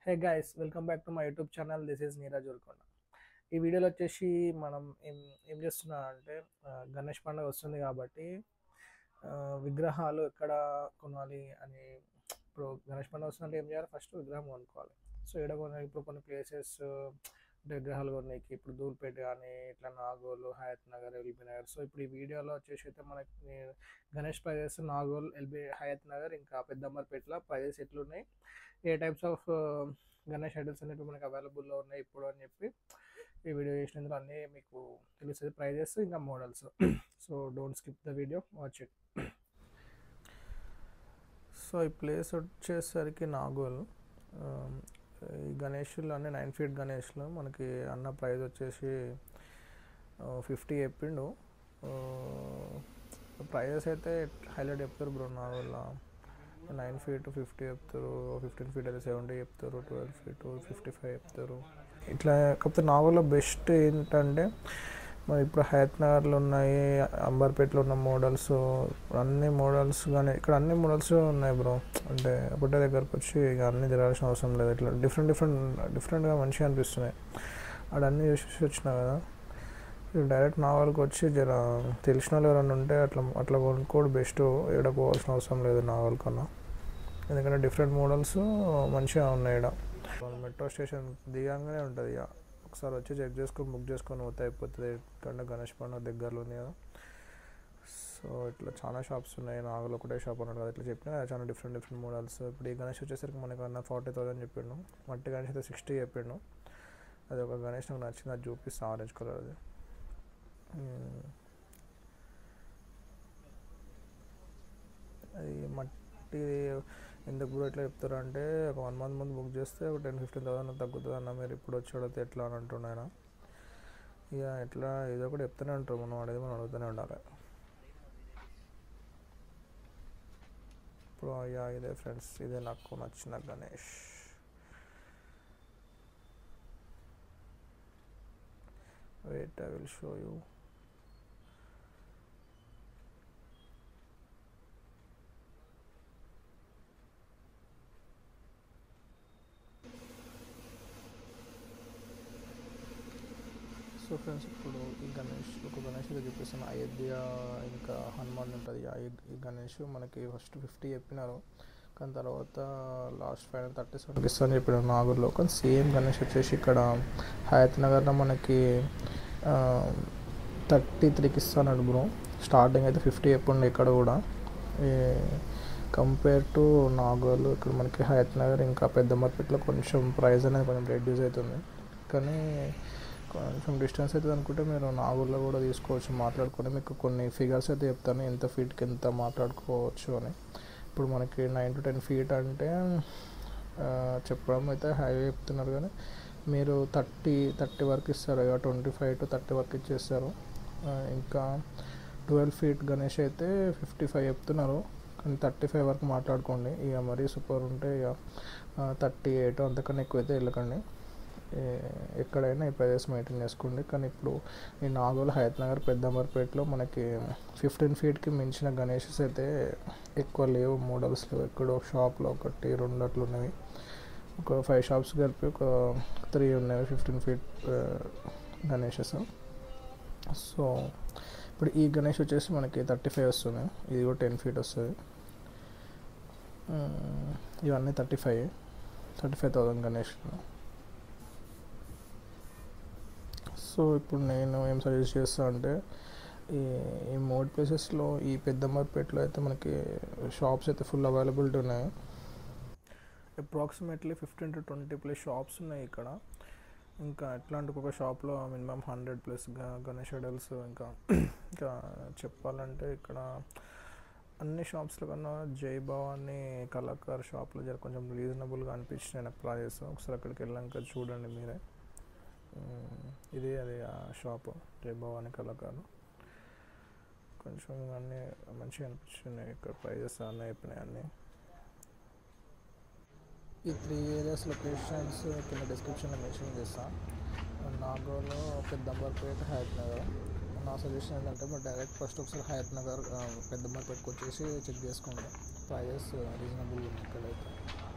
Hey guys welcome back to my YouTube channel this is Neeraj Ulkonda ఈ వీడియోలో వచ్చేసి మనం ఏం ఏం చేస్తున్నా అంటే ఆ, గణేష్ పండుగ వస్తుంది కాబట్టి ఆ, విగ్రహాలు ఎక్కడ కొనాలి అని ఇప్పుడు గణేష్ పండుగ వస్తుందంటే ఏం చేయాలి ఫస్ట్ విగ్రహం కొనుక్కోవాలి సో ఇక్కడ కొన్ని ఇప్పుడు కొన్ని ప్లేసెస్ అంటే విగ్రహాలు కొన్నాయికి ఇప్పుడు ధూల్పేట కానీ ఇట్లా నాగోలు హయత్ నగర్ ఎల్బీ నగర్ సో ఇప్పుడు ఈ వీడియోలో వచ్చేసి అయితే మనకి గణేష్ ప్రైజెస్ నాగోల్ ఎల్బీ హయత్ నగర్ ఇంకా పెద్దమ్మర్పేటలో ప్రైజెస్ ఎట్లున్నాయి ఏ టైప్స్ ఆఫ్ గణేష్ ఐడల్స్ అనేవి మనకి అవైలబుల్లో ఉన్నాయి ఇప్పుడు అని చెప్పి ఈ వీడియో చేసినందుకు అన్నీ మీకు తెలుస్తుంది ప్రైజెస్ ఇంకా models so don't skip the video watch it so ఈ ప్లేస్ వచ్చేసరికి నాగోల్ ఆ, ఈ గణేష్లు అన్ని నైన్ ఫీట్ గణేష్లు మనకి అన్న ప్రైస్ వచ్చేసి ఫిఫ్టీ చెప్పిండు ప్రైజెస్ అయితే హైలైట్ చెప్తారు బ్రో నాగోల్లో నైన్ ఫీట్ ఫిఫ్టీ చెప్తారు ఫిఫ్టీన్ ఫీట్ అయితే సెవెంటీ చెప్తారు ట్వెల్వ్ ఫీట్ ఫిఫ్టీ ఫైవ్ చెప్తారు ఇట్లా కాకపోతే నావల్లో బెస్ట్ ఏంటంటే మరి ఇప్పుడు హయత్ నగర్లో ఉన్నాయి అంబర్పేటలో ఉన్న మోడల్స్ అన్ని మోడల్స్ కానీ ఇక్కడ అన్ని మోడల్స్ ఉన్నాయి బ్రో అంటే ఒకటే దగ్గరకు వచ్చి ఇక అన్ని తిరగాల్సిన అవసరం లేదు ఇట్లా డిఫరెంట్ డిఫరెంట్ డిఫరెంట్గా మంచిగా అనిపిస్తున్నాయి అక్కడ అన్నీ చూసి వచ్చినా కదా ఇక డైరెక్ట్ నావల్కి వచ్చి జర తెలిసిన వాళ్ళు ఎవరైనా ఉంటే అట్లా అట్లా కొనుక్కోడు బెస్ట్ ఇక్కడ పోవాల్సిన అవసరం లేదు నావల్ కన్నా ఎందుకంటే డిఫరెంట్ మోడల్స్ మంచిగా ఉన్నాయి ఇక్కడ మెట్రో స్టేషన్ దిగంగానే ఉంటుంది ఇక ఒకసారి వచ్చి చెక్ చేసుకొని బుక్ చేసుకొని పోతే అయిపోతుంది ఎందుకంటే గణేష్ పండుగ దగ్గరలో ఉంది కదా సో ఇట్లా చాలా షాప్స్ ఉన్నాయి నాగలో ఒకటే షాప్ అన్నాడు కదా ఇట్లా చెప్పినా కదా చాలా డిఫరెంట్ డిఫరెంట్ మోడల్స్ ఇప్పుడు ఈ గణేష్ వచ్చేసరికి మనకి అన్న ఫార్టీ థౌసండ్ చెప్పిండు మట్టి గణేష్ అయితే సిక్స్టీ చెప్పిండు అది ఒక గణేష్ నాకు నచ్చింది అది చూపిస్తా ఆరెంజ్ కలర్ అది మ్మ్. అది మట్టి ఎందుకు కూడా ఎట్లా చెప్తారు అంటే ఒక వన్ మంత్ ముందు బుక్ చేస్తే ఒక టెన్ ఫిఫ్టీన్ థౌసండ్ తగ్గుతుంది అన్న మీరు ఇప్పుడు వచ్చాడితే ఎట్లా అని అంటున్నాయన ఇక ఎట్లా ఏదో ఒకటి చెప్తూనే ఉంటారు మనం అనేది మనం అడుగుతూనే ఉండాలి ఇప్పుడు అయ్యా ఇదే ఫ్రెండ్స్ ఇదే నాకు నచ్చిన Ganesh wait I will show you so friends ఇప్పుడు ఈ గణేష్ ఒక గణేష్ అయితే చూపిస్తాను అయోధ్య ఇంకా హనుమాన్ ఉంటుంది ఆ ఈ- ఈ గణేష్ మనకి ఫస్ట్ ఫిఫ్టీ చెప్పినారు కానీ తర్వాత లాస్ట్ ఫైనల్ థర్టీ సెవెన్కి ఇస్తాను చెప్పినారు నాగూర్లో కానీ సేమ్ గణేష్ వచ్చేసి ఇక్కడ హయత్ నగర్లో మనకి థర్టీ త్రీకి ఇస్తాను బ్రో స్టార్టింగ్ అయితే ఫిఫ్టీ చెప్పుండే ఇక్కడ కూడా కంపేర్ టు నాగోల్ ఇక్కడ మనకి హయత్ నగర్ ఇంకా పెద్ద మార్కెట్లో కొంచెం ప్రైస్ అనేది కొంచెం రెడ్యూస్ అవుతుంది కానీ కొంచెం డిస్టెన్స్ అవుతుంది అనుకుంటే మీరు నాగూర్లో కూడా తీసుకోవచ్చు మాట్లాడుకొని మీకు కొన్ని ఫిగర్స్ అయితే చెప్తాను ఎంత ఫీట్కి ఎంత మాట్లాడుకోవచ్చు అని ఇప్పుడు మనకి నైన్ టు టెన్ ఫీట్ అంటే ఆ, చెప్పడం అయితే హైవే చెప్తున్నారు కానీ మీరు థర్టీ థర్టీ వరకు ఇస్తారు ఇక ట్వంటీ ఫైవ్ టు థర్టీ వరకు ఇచ్చేస్తారు ఆ, ఇంకా ట్వెల్వ్ ఫీట్ గణేష్ అయితే ఫిఫ్టీ ఫైవ్ చెప్తున్నారు కానీ థర్టీ ఫైవ్ వరకు మాట్లాడుకోండి ఇక మరీ సూపర్ ఉంటే ఇక థర్టీ ఎయిట్ అంతకన్నా ఎక్కువ అయితే వెళ్ళకండి ఏ- ఎక్కడైనా ఈ ప్రైజెస్ మెయింటైన్ చేసుకోండి కానీ ఇప్పుడు ఈ నాగోల్ హయత్ నగర్ పెద్దంబర్పేటలో మనకి ఫిఫ్టీన్ ఫీట్కి మించిన గణేషెస్ అయితే ఎక్కువ లేవు మోడల్స్ లేవు ఎక్కడో షాప్లో ఒకటి రెండు అట్లు ఉన్నవి ఒక ఫైవ్ షాప్స్ కలిపి ఒక త్రీ ఉన్నాయి ఫిఫ్టీన్ ఫీట్ గణేషెస్ సో ఇప్పుడు ఈ గణేష్ వచ్చేసి మనకి థర్టీ ఫైవ్ వస్తుంది ఇది కూడా టెన్ ఫీట్ వస్తుంది ఉమ్, ఇవన్నీ thirty five thirty five thousand Ganesh so ఇప్పుడు నేను ఏం సజెస్ట్ చేస్తా అంటే ఈ ఈ మూడు ప్లేసెస్లో ఈ పెద్దమ్మపేటలో అయితే మనకి షాప్స్ అయితే ఫుల్ అవైలబిలిటీ ఉన్నాయి approximately fifteen to twenty plus shops ఉన్నాయి ఇక్కడ ఇంకా ఎట్లాంటి ఒక షాప్లో minimum hundred plus Ganesh idols ఇంకా ఇంకా చెప్పాలంటే ఇక్కడ అన్ని షాప్స్లో కన్నా జై భవాని కళాకార్ షాప్లో జర కొంచెం రీజనబుల్గా అనిపించినాయి నాకు ప్రైజెస్ ఒకసారి అక్కడికి వెళ్ళాక చూడండి మీరే ఉమ్, ఇది అది ఆ షాప్ జై భవాని కళాకారు కొంచెం అన్నీ మంచిగా అనిపించినాయి ఇక్కడ ప్రైజెస్ అన్నీ అయిపోయినాయి అన్నీ ఈ త్రీ ఏరియాస్ లొకేషన్స్ కింద డిస్క్రిప్షన్లో మెన్షన్ చేస్తాను నాగోలో పెద్దంబర్పేట హయత్ నగర్ నా సజెషన్ ఏంటంటే మీరు డైరెక్ట్ ఫస్ట్ ఒకసారి హయత్ నగర్ పెద్దమ్మ పెట్టుకొచ్చేసి చెక్ చేసుకోండి ప్రైజెస్ రీజనబుల్ ఉన్నాయి ఇక్కడైతే